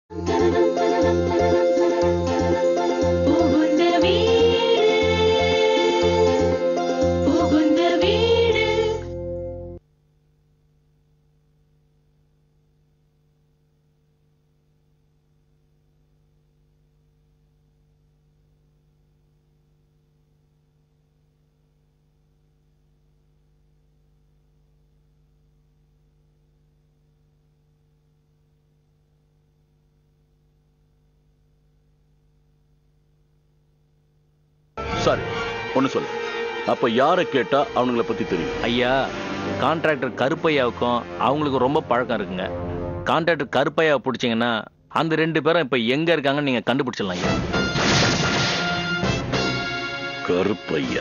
புகுந்த வீடு புகுந்த வீடு சாரி ஒண்ணு சொல்லு அப்ப யாரை கேட்டா அவனுங்கள பத்தி தெரியும் ஐயா கான்ட்ராக்டர் கருப்பையாவுக்கும் அவங்களுக்கு ரொம்ப பழக்கம் இருக்குங்க கான்ட்ராக்டர் கருப்பையாவை பிடிச்சிங்கன்னா அந்த ரெண்டு பேரும் இப்போ எங்க இருக்காங்கன்னு நீங்க கண்டுபிடிச்சிடலாம் ஐயா கருப்பையா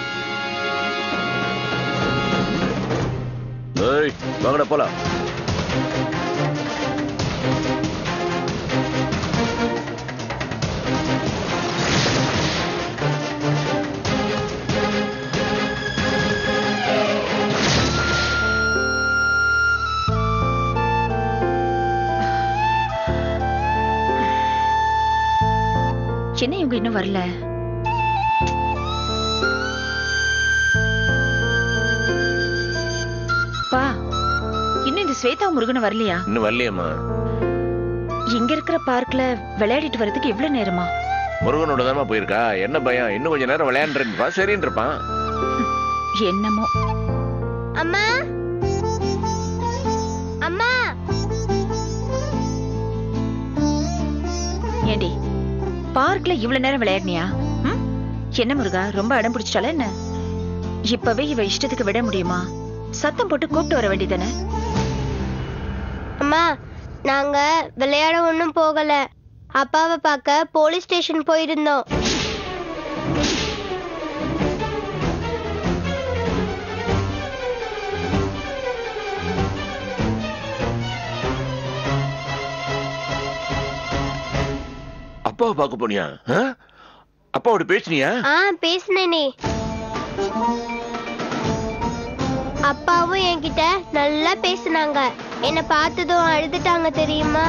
ஏய் வாங்கடா போலாம் என்ன இவங்க இன்னும் வரல பா இன்னும் இந்த ஸ்வேதா முருகன் வரலையா இன்னும் வரலையம்மா இங்க இருக்கிற பார்க்ல விளையாடிட்டு வரதுக்கு இவ்வளவு நேரமா முருகனோட தானே போயிருக்கா என்ன பயம் இன்னும் கொஞ்ச நேரம் விளையாண்டுருப்பா சரின்னு இருப்பான் என்னமோ அம்மா அம்மா ஏண்டி பார்க்ல இவ்வளவு நேரம் விளையாடினியா ம்? என்ன முருகா ரொம்ப அடம் பிடிச்சிட்டால என்ன இப்பவே இவ இஷ்டத்துக்கு விட முடியுமா சத்தம் போட்டு கூப்பிட்டு வர வேண்டியதானே அம்மா நாங்க விளையாட ஒண்ணும் போகல அப்பாவை பார்க்க போலீஸ் ஸ்டேஷன் போயிருந்தோம் அப்பாவை பார்க்க போனியா ஆ? அப்பாவோட பேசுனியா ஆ பேசினேனே அப்பாவும் என்கிட்ட நல்லா பேசுனாங்க என்ன பார்த்ததும் அழுதுட்டாங்க தெரியுமா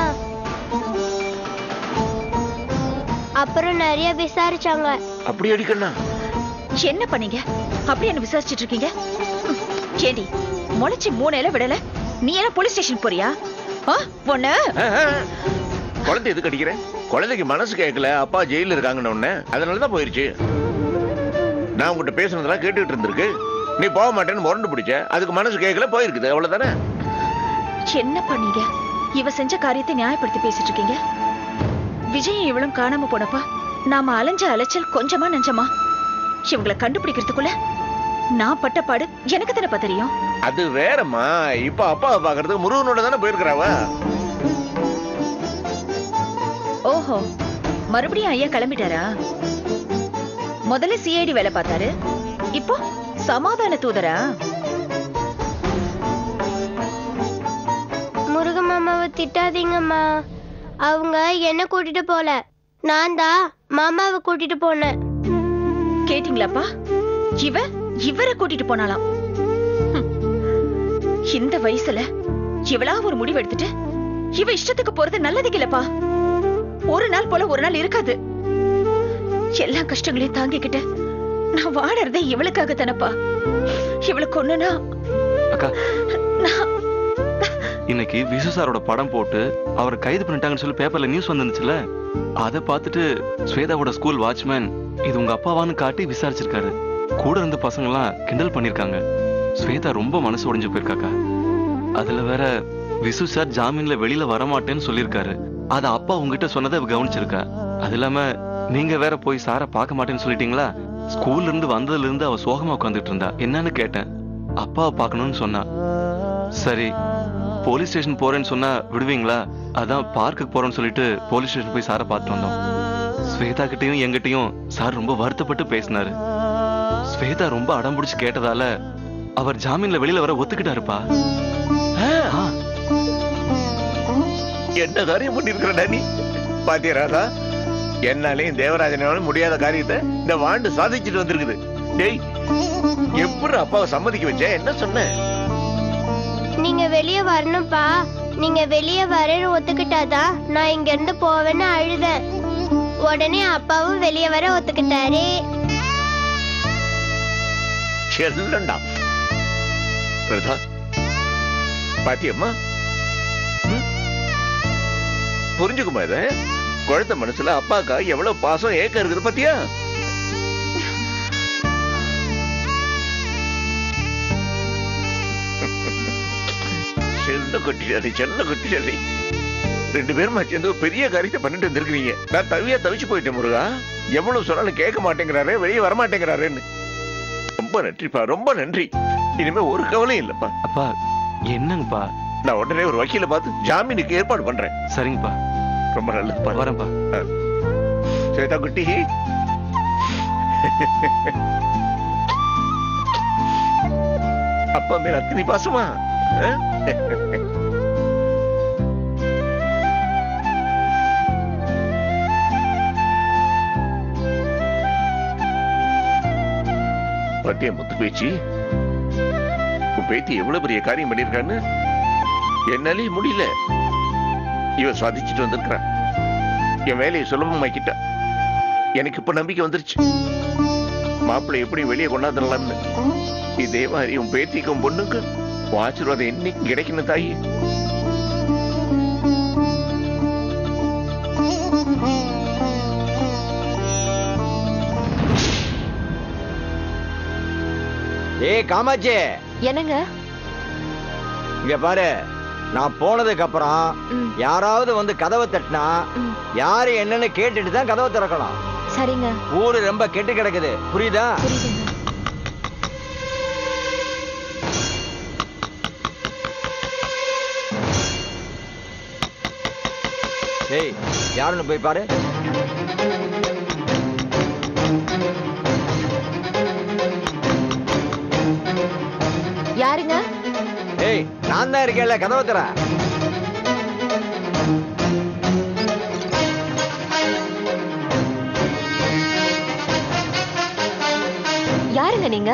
அப்புறம் நிறைய விசாரிச்சாங்க அப்படி அடிக்கண்ணா என்ன பண்ணீங்க அப்படி என்ன விசாரிச்சிட்டு இருக்கீங்க ம், ஏண்டி முளைச்சு மூணையில விடல நீ என்ன போலீஸ் ஸ்டேஷன் போறியா ஆ, பொண்ணு ஆ, ஆ. குழந்தை எதுக்கு அடிக்கிற குழந்தைக்கு மனசு கேட்கல அப்பா ஜெயில இருக்காங்கன்னு உடனே அதனாலதான் போயிருச்சு நான் உங்ககிட்ட பேசுனதெல்லாம் கேட்டுட்டு இருந்திருக்கு நீ போக மாட்டேன்னு முரண்டு பிடிச்ச அதுக்கு மனசு கேட்கல போயிருக்குது அவ்வளவுதானே என்ன பண்ணீங்க இவ செஞ்ச காரியத்தை நியாயப்படுத்தி பேசிட்டு இருக்கீங்க விஜய் இவளும் காணாம போனப்பா நாம அலைஞ்ச அலைச்சல் கொஞ்சமா நஞ்சமா இவங்கள கண்டுபிடிக்கிறதுக்குள்ள நான் பட்ட பாடு எனக்கு தானப்பா தெரியும் அது வேறம்மா இப்ப அப்பாவை பாக்குறதுக்கு முருகனோட தானே போயிருக்கிறாவ ஓஹோ மறுபடியும் ஐயா கிளம்பிட்டாரா முதல்ல சிஐடி வேலை பார்த்தாரு இப்போ சமாதான தூதரா முருக மாமாவை திட்டாதீங்கம்மா அவங்க என்ன கூட்டிட்டு போல நான் தான் மாமாவை கூட்டிட்டு போனேன் கேட்டீங்களாப்பா இவ இவரை கூட்டிட்டு போனாலாம் ஹம். இந்த வயசுல இவளா ஒரு முடிவு எடுத்துட்டு இவ இஷ்டத்துக்கு போறது நல்லது இல்லப்பா ஒரு நாள் போல ஒரு நாள் இருக்காது எல்லா கஷ்டங்களையும் தாங்கிக்கிட்டு நான் வாழறதே இவளுக்காக தானப்பா இவளுக்கு ஒண்ணுனா அக்கா நான் இன்னைக்கு விசு சாரோட படம் போட்டு அவரை கைது பண்ணிட்டாங்கன்னு சொல்லி பேப்பர்ல நியூஸ் வந்துருந்துச்சுல அதை பார்த்துட்டு ஸ்வேதாவோட ஸ்கூல் வாட்ச்மேன் இது உங்க அப்பாவான்னு காட்டி விசாரிச்சிருக்காரு கூட இருந்த பசங்க எல்லாம் கிண்டல் பண்ணிருக்காங்க ஸ்வேதா ரொம்ப மனசு உடைஞ்சு போயிருக்காக்கா அதுல வேற விசு சார் ஜாமீன்ல வெளியில வரமாட்டேன்னு சொல்லியிருக்காரு அத அப்பா உங்ககிட்ட சொன்னதை அவ கவனிச்சிருக்கா அது இல்லாம நீங்க வேற போய் சாரை பார்க்க மாட்டேன்னு சொல்லிட்டீங்களா ஸ்கூல்ல இருந்து வந்ததுல இருந்து அவ சோகமா உட்காந்துட்டு இருந்தா என்னன்னு கேட்டேன் அப்பாவை பார்க்கணும்னு சொன்னா சரி போலீஸ் ஸ்டேஷன் போறேன்னு சொன்னா விடுவீங்களா அதான் பார்க்குக்கு போறேன்னு சொல்லிட்டு போலீஸ் ஸ்டேஷன் போய் சாரை பார்த்துட்டு வந்தோம் ஸ்வேதா கிட்டயும் எங்கிட்டயும் சார் ரொம்ப வருத்தப்பட்டு பேசினாரு ஸ்வேதா ரொம்ப அடம் பிடிச்சு கேட்டதால அவர் ஜாமீன்ல வெளியில வர ஒத்துக்கிட்டாருப்பா ஆ, என்ன காரியம் பண்ணிருக்கிறடா நீ பாத்தியா ராதா என்னாலையும் தேவராஜனாலும் முடியாத காரியத்தை இந்த வாண்டு சாதிச்சுட்டு வந்திருக்குது டேய் எப்படி அப்பாவை சம்மதிக்க வச்ச என்ன சொன்ன நீங்க வெளியே வரணும்ப்பா நீங்க வெளியே வரேன்னு ஒத்துக்கிட்டாதான் நான் இங்க இருந்து போவேன்னு அழுதேன் உடனே அப்பாவும் வெளியே வர ஒத்துக்கிட்டாரு செல்லண்டா பிரதா பாத்தியம்மா ம்? புரிஞ்சுக்குமா இத குழந்தை மனசுல அப்பாக்கா எவ்வளவு பாசம் ஏக்கம் இருக்குது பாத்தியா செல்ல கொட்டிடாரி செல்ல கொட்டிடாரி ரெண்டு பேரும் சேர்ந்து ஒரு பெரிய காரியத்தை பண்ணிட்டு வந்திருக்கீங்க நான் தவியா தவிச்சு போயிட்டேன் முருகா எவ்வளவு சொன்னாலும் கேட்க மாட்டேங்கிறாரு வெளியே வர மாட்டேங்கிறாருன்னு ரொம்ப நன்றிப்பா ரொம்ப நன்றி இனிமே ஒரு கவலையும் இல்லப்பா அப்பா என்னங்கப்பா நான் உடனே ஒரு வக்கீல பார்த்து ஜாமீனுக்கு ஏற்பாடு பண்றேன் சரிங்கப்பா ரொம்ப நல்லதுப்பா வரேன்ப்பா ஸ்வேதா குட்டி அப்பா மேல அத்தனை பாசமா ஆ? பட்டிய முத்து பேச்சு உன் பேத்தி எவ்வளவு பெரிய காரியம் பண்ணிருக்கான்னு என்னாலே முடியல இவன் சாதிச்சுட்டு வந்திருக்கிறான் என் வேலையை சுலபமாக்கிட்டா எனக்கு இப்ப நம்பிக்கை வந்துருச்சு மாப்பிள்ளை எப்படி வெளியே கொண்டாந்துடலாம்னு இதே மாதிரி உன் பேத்திக்கும் பொண்ணுக்கும் உன் ஆசீர்வாதம் என்னைக்கு கிடைக்கணும் தாயி ஏய் காமாட்சி என்னங்க இங்க பாரு நான் போனதுக்கு அப்புறம் ம். யாராவது வந்து கதவை தட்டினா ம். யாரு என்னன்னு கேட்டுட்டு தான் கதவை திறக்கணும் சரிங்க ஊரு ரொம்ப கெட்டு கிடக்குது புரியுதா புரியுதுங்க ஏய் யாருன்னு போய் பாரு யாருங்க ஏய் நான் தான் இருக்கேன்ல கதவை திற யாருங்க நீங்க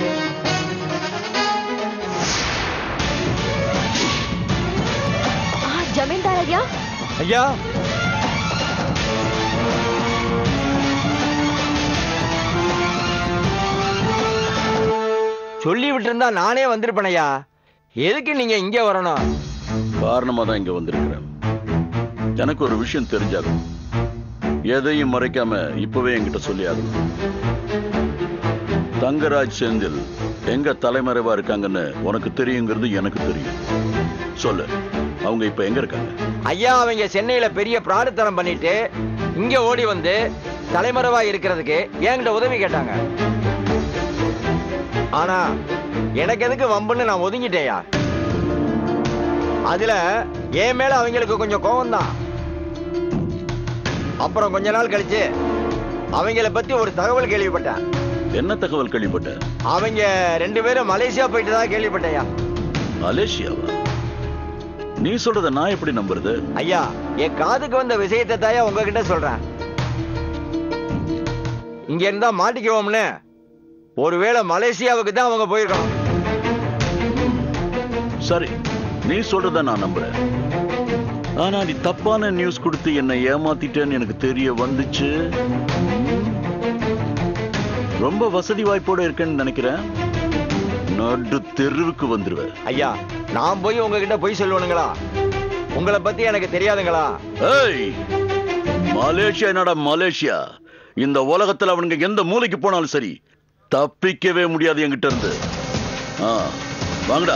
ஆ, ஜமீன்தார் ஐயா ஐயா சொல்லி விட்டு நானே வந்திருப்பேன் ஐயா எதுக்கு நீங்க இங்க வரணும் காரணமா தான் இங்க வந்திருக்கிறேன் எனக்கு ஒரு விஷயம் தெரிஞ்சாகும் எதையும் மறைக்காம இப்பவே என்கிட்ட சொல்லி ஆகணும் தங்கராஜ் செந்தில் எங்க தலைமறைவா இருக்காங்கன்னு உனக்கு தெரியுங்கிறது எனக்கு தெரியும் சொல்லு அவங்க இப்ப எங்க இருக்காங்க ஐயா அவங்க சென்னையில பெரிய பிராடுத்தனம் பண்ணிட்டு இங்க ஓடி வந்து தலைமறைவா இருக்கிறதுக்கு என்கிட்ட உதவி கேட்டாங்க ஆனா எனக்கு எதுக்கு வம்புன்னு நான் ஒதுங்கிட்டேயா அதுல என் மேல அவங்களுக்கு கொஞ்சம் கோவம் தான் அப்புறம் கொஞ்ச நாள் கழிச்சு அவங்கள பத்தி ஒரு தகவல் கேள்விப்பட்டேன் என்ன தகவல் கேள்விப்பட்ட அவங்க ரெண்டு பேரும் மலேசியா போயிட்டு தான் கேள்விப்பட்டேயா மலேசியாவா நீ சொல்றத நான் எப்படி நம்புறது ஐயா என் காதுக்கு வந்த விஷயத்தை தாயா உங்ககிட்ட சொல்றேன் இங்க இருந்தா மாட்டிக்குவோம்னு ஒருவேளை மலேசியாவுக்கு தான் அவங்க போயிருக்கணும் சரி நீ சொல்றத நான் நம்புறேன் ஆனா நீ தப்பான நியூஸ் கொடுத்து என்னை ஏமாத்திட்டேன்னு எனக்கு தெரிய வந்துச்சு ரொம்ப வசதி வாய்ப்போட இருக்கேன்னு நினைக்கிறேன் நடு தெருவுக்கு வந்துருவேன் ஐயா நான் போய் உங்ககிட்ட போய் சொல்லுவனுங்களா உங்களை பத்தி எனக்கு தெரியாதுங்களா ஏய் மலேசியா என்னடா மலேசியா இந்த உலகத்துல அவனுங்க எந்த மூலைக்கு போனாலும் சரி தப்பிக்கவே முடியாது என்கிட்ட இருந்து ஆ வாங்கடா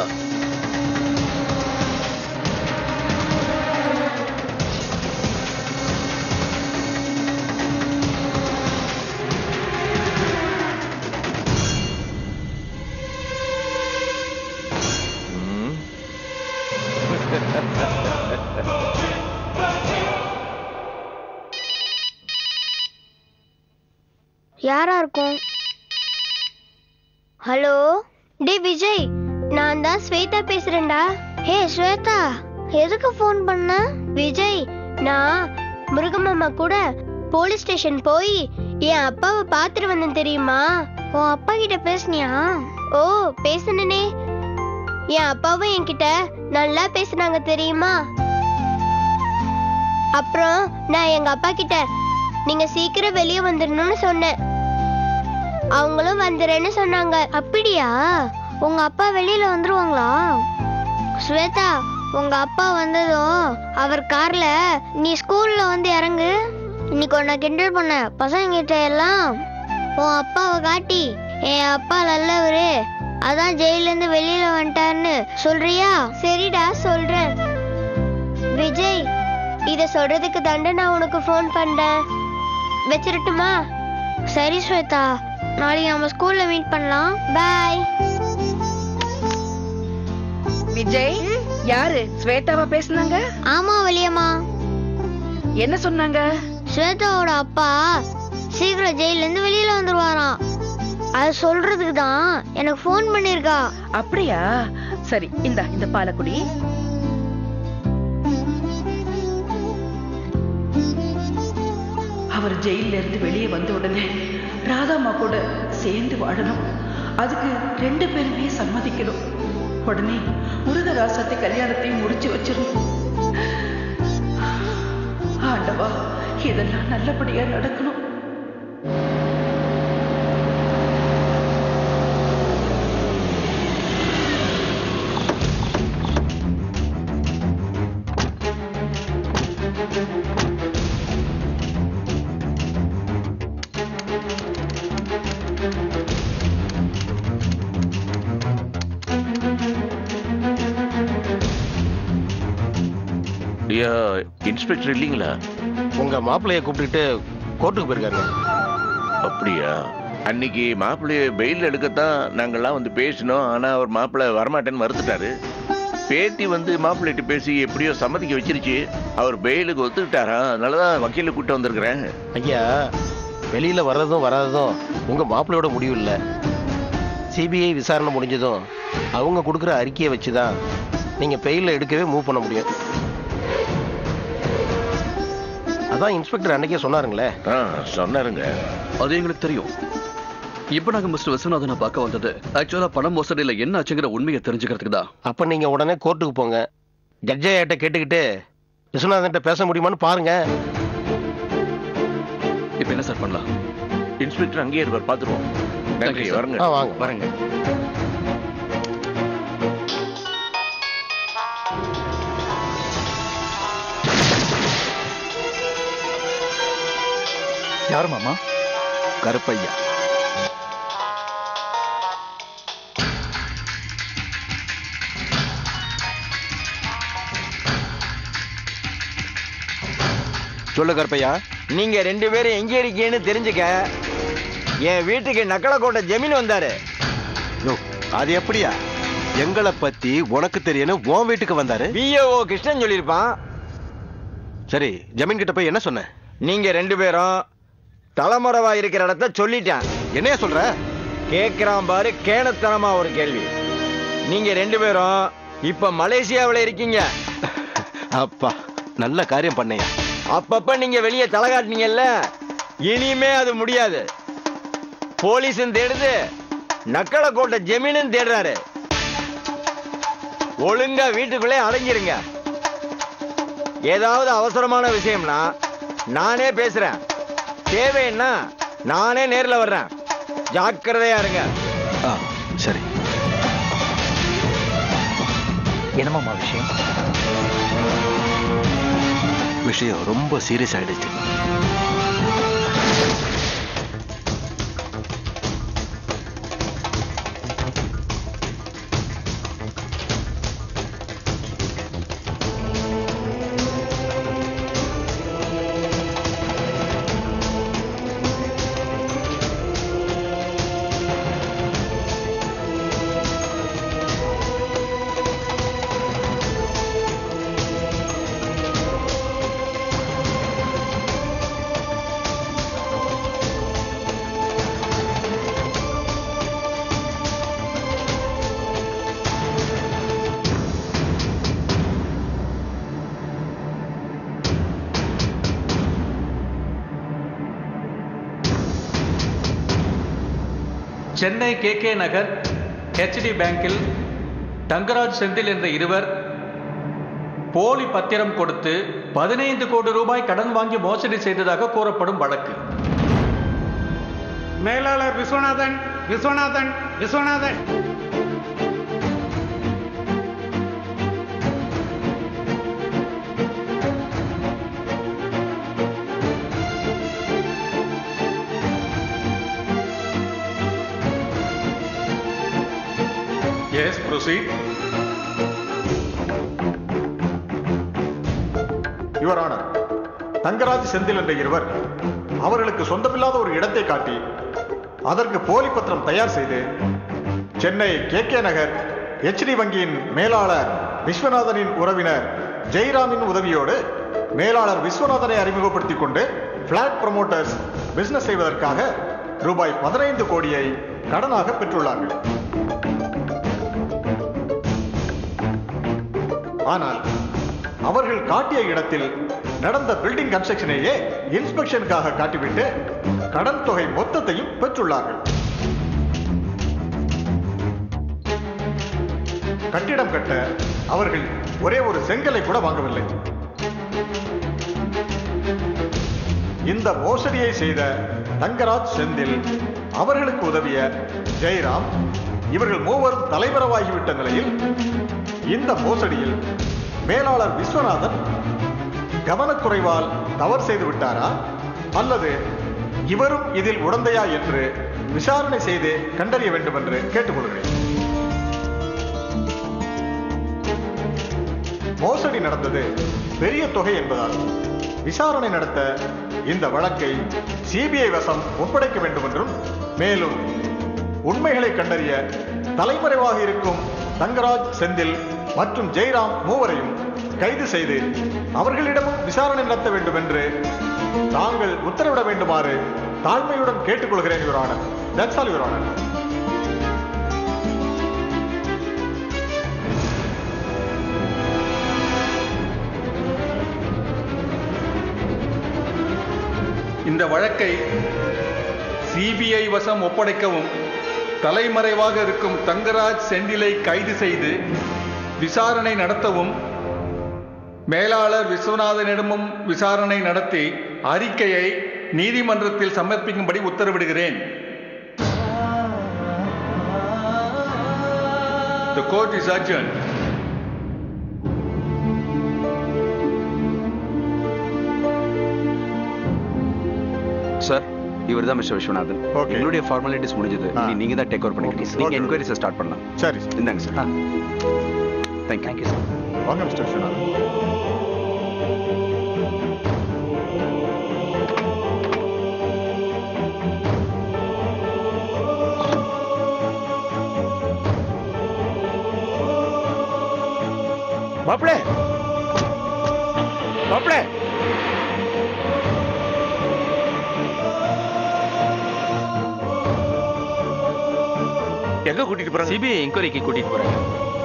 யாரா இருக்கும் ஹலோ டே விஜய் நான் தான் ஸ்வேதா பேசுறேன்டா ஹே ஸ்வேதா எதுக்கு ஃபோன் பண்ண விஜய் நான் முருகமாமா கூட போலீஸ் ஸ்டேஷன் போய் என் அப்பாவை பார்த்துட்டு வந்தேன் தெரியுமா உன் அப்பா கிட்ட பேசுனியா ஓ பேசுனனே என் அப்பாவும் என்கிட்ட நல்லா பேசுனாங்க தெரியுமா அப்புறம் நான் எங்க அப்பா கிட்ட நீங்க சீக்கிரம் வெளியே வந்துடணும்னு சொன்னேன் அவங்களும் வந்துடுறேன்னு சொன்னாங்க அப்படியா உங்க அப்பா வெளியில வந்துருவாங்களா ஸ்வேதா உங்க அப்பா வந்ததும் அவர் கார்ல நீ ஸ்கூல்ல வந்து இறங்கு இன்னைக்கு உன்னை கிண்டல் பண்ண பசங்க கிட்ட எல்லாம் உன் அப்பாவை காட்டி என் அப்பா நல்லவரு அதான் ஜெயில இருந்து வெளியில வந்துட்டாருன்னு சொல்றியா சரிடா சொல்றேன் விஜய் இத சொல்றதுக்கு தாண்டா நான் உனக்கு ஃபோன் பண்றேன் வச்சிரட்டுமா சரி ஸ்வேதா நாளைக்கு நம்ம ஸ்கூல்ல மீட் பண்ணலாம் பாய் விஜய் யாரு ஸ்வேதாவா பேசுனாங்க ஆமா வலியம்மா என்ன சொன்னாங்க ஸ்வேதாவோட அப்பா சீக்கிரம் ஜெயில இருந்து வெளியில வந்துருவாராம் அது சொல்றதுக்கு தான் எனக்கு ஃபோன் பண்ணிருக்கா அப்படியா சரி இந்த இந்த பாலக்குடி அவர் ஜெயில இருந்து வெளியே வந்த உடனே ராதாம்மா கூட சேர்ந்து வாழணும் அதுக்கு ரெண்டு பேருமே சம்மதிக்கணும் உடனே முருகராசத்தை கல்யாணத்தையும் முடிச்சு வச்சிடணும் ஆண்டவா இதெல்லாம் நல்லபடியா நடக்கணும் ஐயா இன்ஸ்பெக்டர் இல்லைங்களா உங்க மாப்பிள்ளைய கூப்பிட்டுட்டு கோர்ட்டுக்கு போயிருக்காரு அப்படியா அன்னைக்கு மாப்பிள்ளைய பெயில் எடுக்கத்தான் நாங்கெல்லாம் வந்து பேசினோம் ஆனா அவர் மாப்பிள்ளை வரமாட்டேன்னு மறுத்துட்டாரு பேட்டி வந்து மாப்பிள்ளைகிட்ட பேசி எப்படியோ சம்மதிக்க வச்சிருச்சு அவர் பெயிலுக்கு ஒத்துக்கிட்டாரா அதனாலதான் வக்கீல கூட்டு வந்திருக்கிறேன் ஐயா வெளியில வர்றதும் வராததும் உங்க மாப்பிள்ளையோட முடிவு இல்ல சிபிஐ விசாரணை முடிஞ்சதும் அவங்க கொடுக்குற அறிக்கையை வச்சுதான் நீங்க பெயில எடுக்கவே மூவ் பண்ண முடியும் அதான் இன்ஸ்பெக்டர் அன்னைக்கே சொன்னாருங்களே ஆ சொன்னாருங்க அது எங்களுக்கு தெரியும் இப்ப நாங்க மிஸ்டர் விஸ்வநாதனை பார்க்க வந்தது ஆக்சுவலா பணம் மோசடியில என்ன ஆச்சுங்கிற உண்மையை தெரிஞ்சுக்கிறதுக்கு தான் அப்ப நீங்க உடனே கோர்ட்டுக்கு போங்க ஜட்ஜையாட்ட கேட்டுக்கிட்டு விஸ்வநாதன்ட்ட பேச முடியுமான்னு பாருங்க இப்ப என்ன சார் பண்ணலாம் இன்ஸ்பெக்டர் அங்கேயே இருப்பார் பாத்துருவோம் நன்றி sir. வரங்க ஆ வாங்க வரங்க யார் மாமா கருப்பையா சொல்லு கருப்பையா நீங்க ரெண்டு பேரும் எங்க இருக்கீங்கன்னு தெரிஞ்சுக்க என் வீட்டுக்கு நக்கலக்கோட்டை ஜமீன் வந்தாரு யோ, அது எப்படியா எங்களை பத்தி உனக்கு தெரியணும் உன் வீட்டுக்கு வந்தாரு பிஏஓ கிருஷ்ணன் சொல்லியிருப்பான் சரி ஜமீன் கிட்ட போய் என்ன சொன்ன நீங்க ரெண்டு பேரும் தலைமறைவா இருக்கிற இடத்த சொல்லிட்டேன் என்னையா சொல்ற கேக்குறான் பாரு கேணத்தனமா ஒரு கேள்வி நீங்க ரெண்டு பேரும் இப்ப மலேசியாவுல இருக்கீங்க அப்பா நல்ல காரியம் பண்ணையா அப்பப்ப நீங்க வெளியே தலை காட்டினீங்கல்ல இனிமே அது முடியாது போலீஸும் தேடுது நக்கலக்கோட்டை ஜமீனும் தேடுறாரு ஒழுங்கா வீட்டுக்குள்ளே அடங்கிருங்க ஏதாவது அவசரமான விஷயம்னா நானே பேசுறேன் தேவைன்னா நானே நேர்ல வர்றேன் ஜாக்கிரதையா இருங்க ஆ, சரி என்னமாமா விஷயம் விஷயம் ரொம்ப சீரியஸ் ஆயிடுச்சு Chennai K K Nagar HD பேங்கில் தங்கராஜ் செந்தில் என்ற இருவர் போலி பத்திரம் கொடுத்து பதினைந்து கோடி ரூபாய் கடன் வாங்கி மோசடி செய்ததாக கூறப்படும் வழக்கு மேலாளர் Viswanathan Viswanathan Viswanathan yes proceed your honour Thangaraj Senthil என்ற இருவர் அவர்களுக்கு சொந்தமில்லாத ஒரு இடத்தை காட்டி அதற்கு போலி பத்திரம் தயார் செய்து Chennai K K Nagar HD வங்கியின் மேலாளர் விஸ்வநாதனின் உறவினர் ஜெய்ராமின் உதவியோடு மேலாளர் விஸ்வநாதனை அறிமுகப்படுத்திக் கொண்டு பிளாட் ப்ரமோட்டர்ஸ் பிசினஸ் செய்வதற்காக ரூபாய் பதினைந்து கோடியை கடனாக பெற்றுள்ளார்கள் ஆனால் அவர்கள் காட்டிய இடத்தில் நடந்த பில்டிங் கன்ஸ்ட்ரக்ஷனையே இன்ஸ்பெக்ஷனுக்காக காட்டிவிட்டு கடன் தொகை மொத்தத்தையும் பெற்றுள்ளார்கள் கட்டிடம் கட்ட அவர்கள் ஒரே ஒரு செங்கலை கூட வாங்கவில்லை இந்த மோசடியை செய்த தங்கராஜ் செந்தில் அவர்களுக்கு உதவிய ஜெயராம் இவர்கள் மூவரும் தலைமறைவாகிவிட்ட நிலையில் இந்த மோசடியில் மேலாளர் விஸ்வநாதன் கவனக்குறைவால் தவறு செய்து விட்டாரா அல்லது இவரும் இதில் உடந்தையா என்று விசாரணை செய்து கண்டறிய வேண்டும் என்று கேட்டுக்கொள்கிறேன் மோசடி நடந்தது பெரிய தொகை என்பதால் விசாரணை நடத்த இந்த வழக்கை சிபிஐ வசம் ஒப்படைக்க வேண்டும் என்றும் மேலும் உண்மைகளை கண்டறிய தலைமறைவாக இருக்கும் தங்கராஜ் செந்தில் மற்றும் ஜெயராம் மூவரையும் கைது செய்து அவர்களிடமும் விசாரணை நடத்த வேண்டும் என்று தாங்கள் உத்தரவிட வேண்டுமாறு தாழ்மையுடன் கேட்டுக்கொள்கிறேன் யுவரானர் தட்ஸ் ஆல் யுவரானர் இந்த வழக்கை சிபிஐ வசம் ஒப்படைக்கவும் தலைமறைவாக இருக்கும் தங்கராஜ் செந்திலை கைது செய்து விசாரணை நடத்தவும் மேலாளர் விஸ்வநாதனிடமும் விசாரணை நடத்தி அறிக்கையை நீதிமன்றத்தில் சமர்ப்பிக்கும்படி உத்தரவிடுகிறேன் The court is adjourned. Sir இவர் தான் மிஸ்டர் விஸ்வநாதன் எங்களுடைய ஃபார்மாலிட்டிஸ் முடிஞ்சது இனி நீங்க தான் டேக் ஓவர் பண்ணிக்கிறீங்க நீங்க என்கொயரிஸை ஸ்டார்ட் பண்ணலாம் சரி இந்தாங்க சார் தேங்க்யூ தேங்க்யூ சார் வாங்க மிஸ்டர் விஸ்வநாதன் மாப்பிள மாப்பிள எங்க கூட்டிட்டு போறாங்க சிபிஐ என்கொயரிக்கு கூட்டிட்டு போறாங்க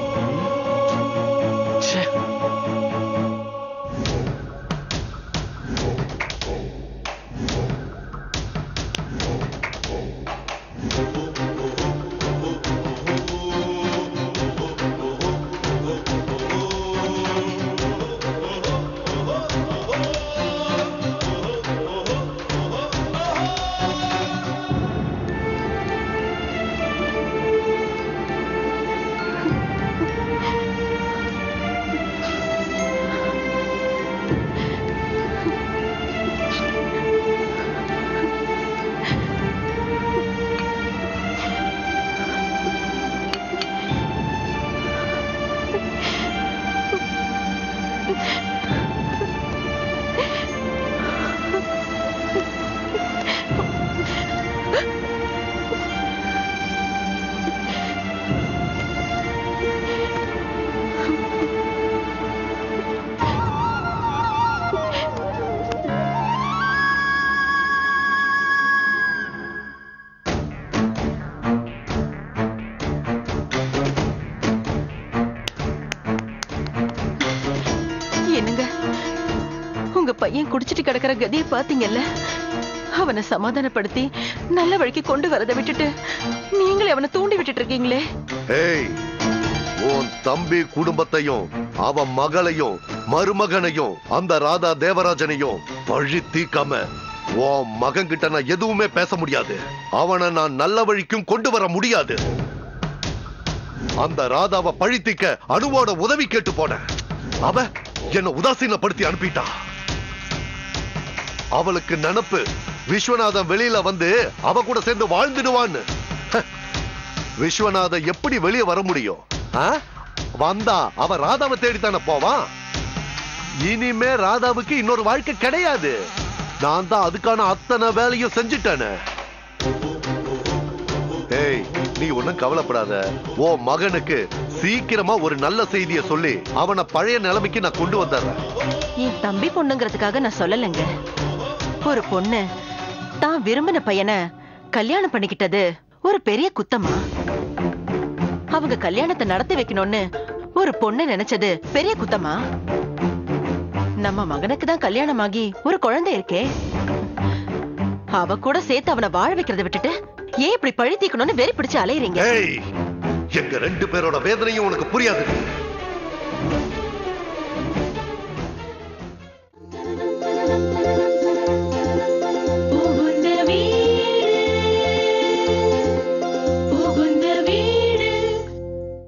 என்னங்க உங்க பையன் குடிச்சிட்டு கிடக்கிற கதியை பாத்தீங்கல்ல அவனை சமாதானப்படுத்தி நல்ல வழிக்கு கொண்டு வரதை விட்டுட்டு நீங்களே அவனை தூண்டி விட்டுட்டு இருக்கீங்களே ஏய் உன் தம்பி குடும்பத்தையும் அவன் மகளையும் மருமகனையும் அந்த ராதா தேவராஜனையும் பழி தீக்காம உன் மகன் கிட்ட நான் எதுவுமே பேச முடியாது அவனை நான் நல்ல வழிக்கும் கொண்டு வர முடியாது அந்த ராதாவை பழி தீக்க அணுவோட உதவி கேட்டு போனேன் அவ என்ன உதாசீனப்படுத்தி அனுப்பிட்டா அவளுக்கு நினப்பு விஸ்வநாதன் வெளியில வந்து அவ கூட சேர்ந்து வாழ்ந்துடுவான்னு ஹ, விஸ்வநாதன் எப்படி வெளியே வர முடியும் ஆ? வந்தா அவ ராதாவை தேடித்தானே போவான் இனிமே ராதாவுக்கு இன்னொரு வாழ்க்கை கிடையாது நான் தான் அதுக்கான அத்தனை வேலையும் செஞ்சுட்டேனே ஏய் நீ ஒண்ணும் கவலைப்படாத ஓ மகனுக்கு சீக்கிரமா ஒரு நல்ல செய்தியை சொல்லி அவனை பழைய நிலைமைக்கு நான் கொண்டு வந்துடுறேன் என் தம்பி பொண்ணுங்கிறதுக்காக நான் சொல்லலைங்க ஒரு பொண்ணு தான் விரும்பின பையனை கல்யாணம் பண்ணிக்கிட்டது ஒரு பெரிய குத்தமா அவங்க கல்யாணத்தை நடத்தி வைக்கணும்னு ஒரு பொண்ணு நினைச்சது பெரிய குத்தமா நம்ம மகனுக்கு தான் கல்யாணம் ஆகி ஒரு குழந்தை இருக்கே அவ கூட சேர்த்து அவனை வாழ வைக்கிறத விட்டுட்டு ஏன் இப்படி பழி தீக்கணும்னு வெறி பிடிச்சு அலையறீங்க ஏய் எங்க ரெண்டு பேரோட வேதனையும் உனக்கு புரியாது